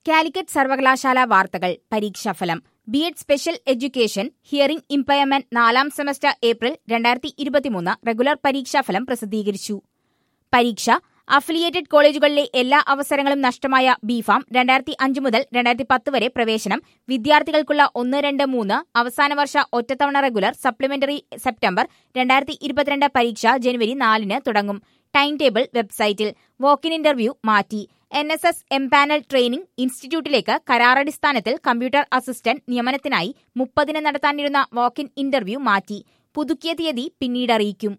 കാലിക്കറ്റ് സർവകലാശാല വാർത്തകൾ പരീക്ഷാഫലം B Ed special education hearing impairment നാലാം സെമസ്റ്റർ ഏപ്രിൽ രണ്ടായിരത്തി ഇരുപത്തിമൂന്ന് റെഗുലർ പരീക്ഷാഫലം പ്രസിദ്ധീകരിച്ചു പരീക്ഷ അഫിലിയേറ്റഡ് കോളേജുകളിലെ എല്ലാ അവസരങ്ങളും നഷ്ടമായ ബിഫാം രണ്ടായിരത്തി അഞ്ച് മുതൽ രണ്ടായിരത്തി പത്ത് വരെ പ്രവേശനം വിദ്യാർത്ഥികൾക്കുള്ള ഒന്ന് രണ്ട് മൂന്ന് അവസാന വർഷ ഒറ്റത്തവണ റെഗുലർ സപ്ലിമെന്ററി സെപ്റ്റംബർ രണ്ടായിരത്തി ഇരുപത്തിരണ്ട് പരീക്ഷ ജനുവരി നാലിന് തുടങ്ങും ടൈം ടേബിൾ വെബ്സൈറ്റിൽ വോക്കിൻ ഇന്റർവ്യൂ മാറ്റി N S S empanel training ഇൻസ്റ്റിറ്റ്യൂട്ടിലേക്ക് കരാറടിസ്ഥാനത്തിൽ കമ്പ്യൂട്ടർ അസിസ്റ്റന്റ് നിയമനത്തിനായി മുപ്പതിന് നടത്താനിരുന്ന വോക്കിൻ ഇന്റർവ്യൂ മാറ്റി പുതുക്കിയ തീയതി പിന്നീട് അറിയിക്കും